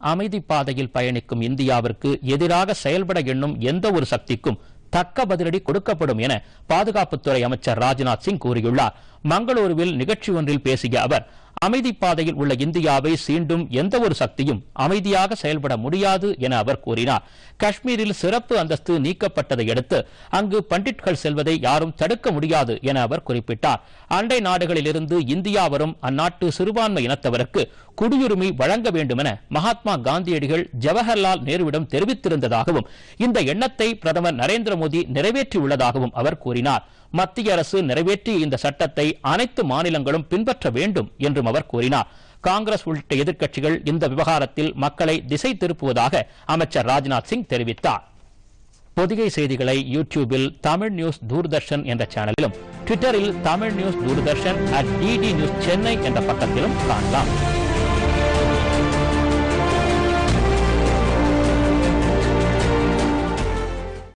அமைதி பாதையில் பயணிக்கும் இந்தியாவிற்கு எதிராக செயல்பட எண்ணும் எந்த ஒரு சக்திக்கும் தக்க பதிலடி கொடுக்கப்படும் என பாதுகாப்புத்துறை அமைச்சர் ராஜ்நாத் சிங் கூறியுள்ளார் மங்களூருவில் நிகழ்ச்சி ஒன்றில் பேசிய அவர் அமைதி பாதையில் உள்ள இந்தியாவை சீண்டும் எந்த ஒரு சக்தியும் அமைதியாக செயல்பட முடியாது என அவர் கூறினார் காஷ்மீரில் சிறப்பு அந்தஸ்து நீக்கப்பட்டதை அடுத்து அங்கு பண்டிட்கள் செல்வதை யாரும் தடுக்க முடியாது என அவர் குறிப்பிட்டார் அண்டை நாடுகளிலிருந்து இந்தியா வரும் அந்நாட்டு சிறுபான்மை இனத்தவருக்கு குடியுரிமை வழங்க வேண்டும் என மகாத்மா காந்தியடிகள் ஜவஹர்லால் நேருவிடம் தெரிவித்திருந்ததாகவும் இந்த எண்ணத்தை பிரதமர் நரேந்திர மோடி நிறைவேற்றியுள்ளதாகவும் அவர் கூறினார் மத்திய அரசு நிறைவேற்றிய இந்த சட்டத்தை அனைத்து மாநிலங்களும் பின்பற்ற வேண்டும் என்றும் அவர் கூறினார் காங்கிரஸ் உள்ளிட்ட எதிர்க்கட்சிகள் இந்த விவகாரத்தில் மக்களை திசை திருப்புவதாக அமைச்சர் ராஜ்நாத் சிங் தெரிவித்தார் பொதிகை செய்திகளை யூடியூபில் தமிழ் நியூஸ் தூர்தர்ஷன் என்ற சேனலிலும் ட்விட்டரில் Tamil news Doordarshan at DD news Chennai என்ற பக்கத்திலும் காணலாம்